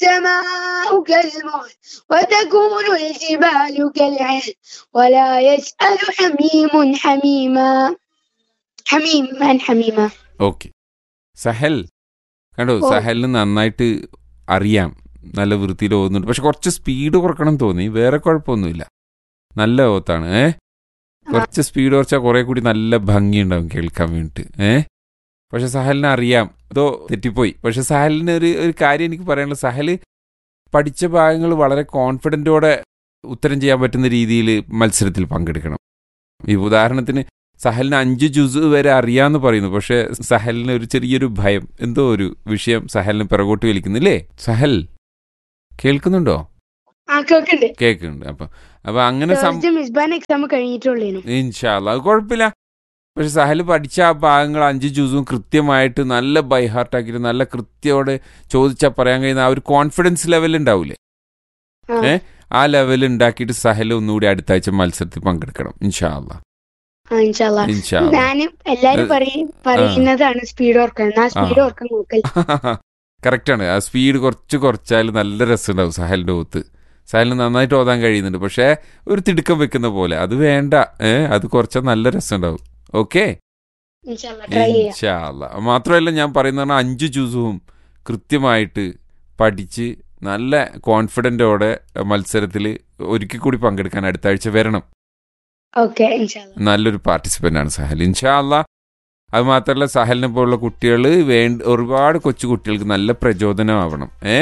السماء كالمهل وتكون الجبال كالعهن ولا يسأل حميم حميما حميم من حميما okay Sahal കണ്ടോ ഓ. സഹലിന് നന്നായിട്ട് അറിയാം നല്ല വൃത്തിയിൽ ഓതുന്നുണ്ട് പക്ഷെ കുറച്ച് സ്പീഡ് കുറക്കണം തോന്നി വേറെ കുഴപ്പമൊന്നുമില്ല നല്ല ഓത്താണ് ഏ കുറച്ച് സ്പീഡ് കുറച്ചാൽ കുറെ കൂടി നല്ല ഭംഗിയുണ്ടാവും കേൾക്കാൻ വേണ്ടിയിട്ട് ഏ പക്ഷെ സഹലിനെ അറിയാം അതോ തെറ്റിപ്പോയി പക്ഷെ സഹലിന് ഒരു ഒരു കാര്യം എനിക്ക് പറയാനുള്ളത് സഹല് പഠിച്ച ഭാഗങ്ങൾ വളരെ കോൺഫിഡൻറ്റോടെ ഉത്തരം ചെയ്യാൻ പറ്റുന്ന രീതിയിൽ മത്സരത്തിൽ പങ്കെടുക്കണം ഈ ഉദാഹരണത്തിന് സഹലിന് അഞ്ച് ജുസ് വരെ അറിയാന്ന് പറയുന്നു പക്ഷെ സഹലിന് ഒരു ചെറിയൊരു ഭയം എന്തോ ഒരു വിഷയം സഹലിന് പിറകോട്ട് വലിക്കുന്നില്ലേ സഹൽ കേൾക്കുന്നുണ്ടോ ആ കേൾക്കുന്നുണ്ട് കേൾക്കുന്നുണ്ട് അപ്പൊ അപ്പൊ അങ്ങനെ സം- തേർസ്ഡേ മിസ്ബാൻ എക്സാം കഴിഞ്ഞിട്ടുള്ളേനു ഇൻഷാല്ല അത് കുഴപ്പമില്ല പക്ഷെ സഹൽ പഠിച്ച ആ ഭാഗങ്ങൾ അഞ്ച് ജ്യൂസും കൃത്യമായിട്ട് നല്ല ബൈ ഹാർട്ടാക്കിയിട്ട് നല്ല കൃത്യയോടെ ചോദിച്ചാൽ പറയാൻ കഴിയുന്ന ആ ഒരു കോൺഫിഡൻസ് ലെവൽ ഉണ്ടാവൂലേ ആ. ഏ? ആ ലെവൽ ഉണ്ടാക്കിയിട്ട് സഹൽ ഒന്നുകൂടി അടുത്ത ആഴ്ച മത്സരത്തിൽ പങ്കെടുക്കണം ഇൻഷാല്ല ആ ഇൻഷാല്ലാ ഇൻഷാല്ല ഞാനും എല്ലാരും പറയും പറയുന്നതാണ് സ്പീഡ് ഓർക്കാൻ ആ സ്പീഡ് ആ. ഓർക്കാൻ നോക്കൽ കറക്റ്റാണ് ആ സ്പീഡ് കുറച്ച് കുറച്ചാൽ നല്ല രസമുണ്ടാവും സഹലിന്റെ ഒത്ത് സഹലിന് നന്നായിട്ട് ഓതാൻ കഴിയുന്നുണ്ട് പക്ഷേ ഒരു തിടുക്കം വെക്കുന്ന പോലെ അത് വേണ്ട ഏ അത് കുറച്ചാൽ നല്ല രസമുണ്ടാവും ഓക്കെ ഇൻഷാല്ലാ ട്രൈ ചെയ്യാം ഇൻഷാല്ല മാത്രമല്ല ഞാൻ പറയുന്ന പറഞ്ഞാൽ അഞ്ച് ജ്യൂസും കൃത്യമായിട്ട് പഠിച്ച് നല്ല കോൺഫിഡൻറ്റോടെ മത്സരത്തിൽ ഒരിക്കൽ കൂടി പങ്കെടുക്കാൻ അടുത്ത ആഴ്ച വരണം ഓക്കെ ഇൻഷാല്ലാ നല്ലൊരു പാർട്ടിസിപ്പൻ്റ് ആണ് സഹൽ ഇൻഷാല്ല അത് മാത്രമല്ല സഹലിനെ പോലുള്ള കുട്ടികൾ വേണ്ട ഒരുപാട് കൊച്ചു കുട്ടികൾക്ക് നല്ല പ്രചോദനമാവണം ഏ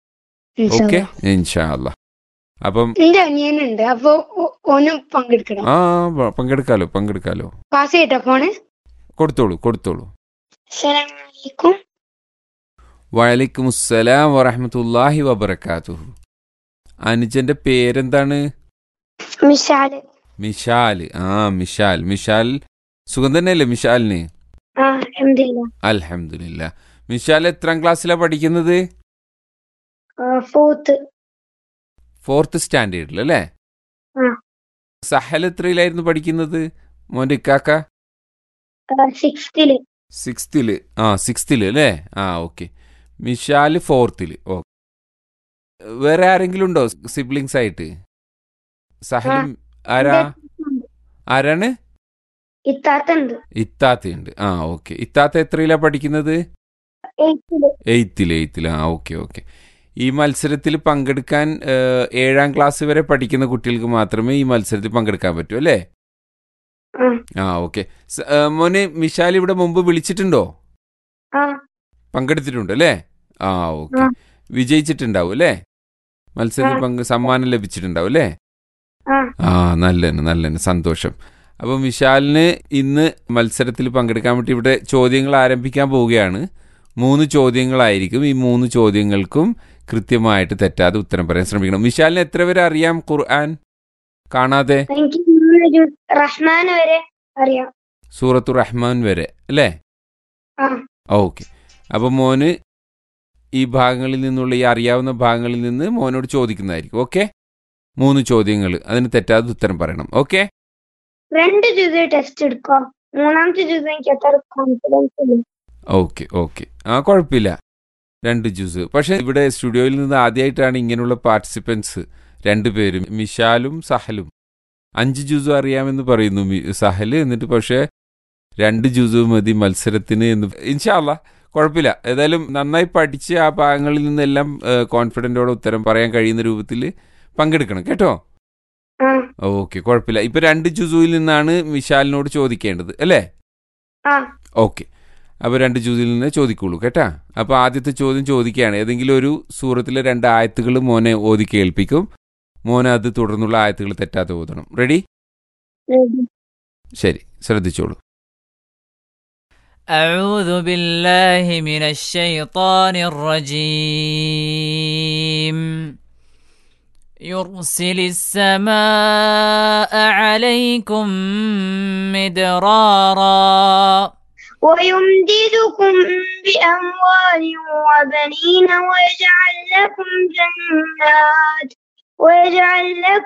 ഓക്കെ ഇൻഷാല്ലാ ഇൻഷാല്ല അപ്പം എന്റെ അനിയനുണ്ട് അപ്പൊ ഓ- ഓനും പങ്കെടുക്കണം ആ പ- പങ്കെടുക്കാലോ പങ്കെടുക്കാലോ പാസ് ചെയ്യട്ടോ ഫോണ് കൊടുത്തോളൂ കൊടുത്തോളൂ അസ്സലാമലൈക്കും വലൈക്കും അസ്സലാം വറഹമത്തല്ലാഹി വബർക്കാത്തുഹു അനുജന്റെ പേരെന്താണ് മിഷാല് മിഷാൽ ആ മിഷാൽ മിഷാൽ സുഖം തന്നെയല്ലേ മിഷാലിന് ആ അൽഹംദുലില്ലാ അൽഹംദുലില്ല മിഷാൽ എത്രാം ക്ലാസ്സിലാണ് പഠിക്കുന്നത് ഫോർത്ത് ഫോർത്ത് സ്റ്റാൻഡേർഡിൽ അല്ലേ ആ. സഹൽ എത്രയിലായിരുന്നു പഠിക്കുന്നത് മോന്റെ ഇക്കാക്ക സിക്സ്ത്തില് സിക്സ്ത്തില് ആ സിക്സ്ത്തില് അല്ലേ ആ ഓക്കെ മിഷാല് ഫോർത്തില് ഓ വേറെ ആരെങ്കിലും ഉണ്ടോ സിബ്ലിങ്സ് ആയിട്ട് സഹലും ആരാ ആരാണ് ഇത്താത്തുണ്ട് ഇത്താത്തയുണ്ട് ആ ഓക്കെ ഇത്താത്ത എത്രയിലാ പഠിക്കുന്നത് എയ്ത്തില് എയ്ത്തിൽ എയ്ത്തിൽ ആ ഓക്കെ ഓക്കെ ഈ മത്സരത്തിൽ പങ്കെടുക്കാൻ ഏഹ്, ഏഴാം ക്ലാസ് വരെ പഠിക്കുന്ന കുട്ടികൾക്ക് മാത്രമേ ഈ മത്സരത്തിൽ പങ്കെടുക്കാൻ പറ്റൂ അല്ലേ ആ ആ ഓക്കെ സ- ഏഹ്, മോനെ മിഷാൽ ഇവിടെ മുമ്പ് വിളിച്ചിട്ടുണ്ടോ ആ പങ്കെടുത്തിട്ടുണ്ട് അല്ലേ ആ ഓക്കെ ആ. വിജയിച്ചിട്ടുണ്ടാവും അല്ലേ മത്സരത്തിൽ ആ. പങ്ക് സമ്മാനം ലഭിച്ചിട്ടുണ്ടാവും അല്ലേ ആ ആ നല്ലതന്നെ നല്ലതന്നെ സന്തോഷം അപ്പം വിശാലിന് ഇന്ന് മത്സരത്തിൽ പങ്കെടുക്കാൻ വേണ്ടി ഇവിടെ ചോദ്യങ്ങൾ ആരംഭിക്കാൻ പോവുകയാണ് മൂന്ന് ചോദ്യങ്ങളായിരിക്കും ഈ മൂന്ന് ചോദ്യങ്ങൾക്കും കൃത്യമായിട്ട് തെറ്റാതെ ഉത്തരം പറയാൻ ശ്രമിക്കണം വിശാലിന് എത്ര വരെ അറിയാം ഖുർആൻ കാണാതെ എനിക്ക് മൂന്ന് ജുസ് റഹ്മാൻ വരെ അറിയാം സൂറത്തു റഹ്മാൻ വരെ അല്ലേ ആ ഓക്കെ അപ്പം മോന് ഈ ഭാഗങ്ങളിൽ നിന്നുള്ള ഈ അറിയാവുന്ന ഭാഗങ്ങളിൽ നിന്ന് മോനോട് ചോദിക്കുന്നതായിരിക്കും ഓക്കെ മൂന്ന് ചോദ്യങ്ങൾ അതിന് തെറ്റാതെ ഉത്തരം പറയണം ഓക്കെ രണ്ട് ജുസ് ടെസ്റ്റ് എടുക്കോ മൂന്നാമത്തെ ജുസ് എനിക്ക് അത്ര കോൺഫിഡൻസ് ഇല്ല ഓക്കെ ഓക്കെ ആ കുഴപ്പമില്ല രണ്ട് ജ്യൂസ് പക്ഷെ ഇവിടെ സ്റ്റുഡിയോയിൽ നിന്ന് ആദ്യമായിട്ടാണ് ഇങ്ങനെയുള്ള പാർട്ടിസിപ്പൻസ് രണ്ടുപേരും മിഷാലും സഹലും അഞ്ച് ജ്യൂസും അറിയാമെന്ന് പറയുന്നു മി- സഹല് എന്നിട്ട് പക്ഷേ രണ്ട് ജ്യൂസും മതി മത്സരത്തിന് എന്ന് ഇൻഷാല്ല കുഴപ്പമില്ല ഏതായാലും നന്നായി പഠിച്ച് ആ ഭാഗങ്ങളിൽ നിന്നെല്ലാം കോൺഫിഡൻറ്റോടെ ഉത്തരം പറയാൻ കഴിയുന്ന രൂപത്തിൽ പങ്കെടുക്കണം കേട്ടോ ആ ഓക്കെ കുഴപ്പമില്ല ഇപ്പൊ രണ്ട് ജുസുവിൽ നിന്നാണ് വിശാലിനോട് ചോദിക്കേണ്ടത് അല്ലേ ആ ഓക്കെ അപ്പോൾ രണ്ട് ജൂസിൽ നിന്ന് ചോദിക്കുള്ളൂ കേട്ടാ അപ്പോൾ ആദ്യത്തെ ചോദ്യം ചോദിക്കുകയാണ് ഏതെങ്കിലും ഒരു സൂറത്തിലെ രണ്ട് ആയത്തുകൾ മോനെ ഓതി കേൾപ്പിക്കും മോനെ അത് തുടർന്നുള്ള ആയത്തുകൾ തെറ്റാതെ ഓതണം റെഡി ready. ശരി ശ്രദ്ധിച്ചോളൂ أعوذ بالله من الشيطان الرجيم يرسل السماء عليكم مدرارا ويمددكم بأموال وبنين ويجعل لكم جنات ويجعل لكم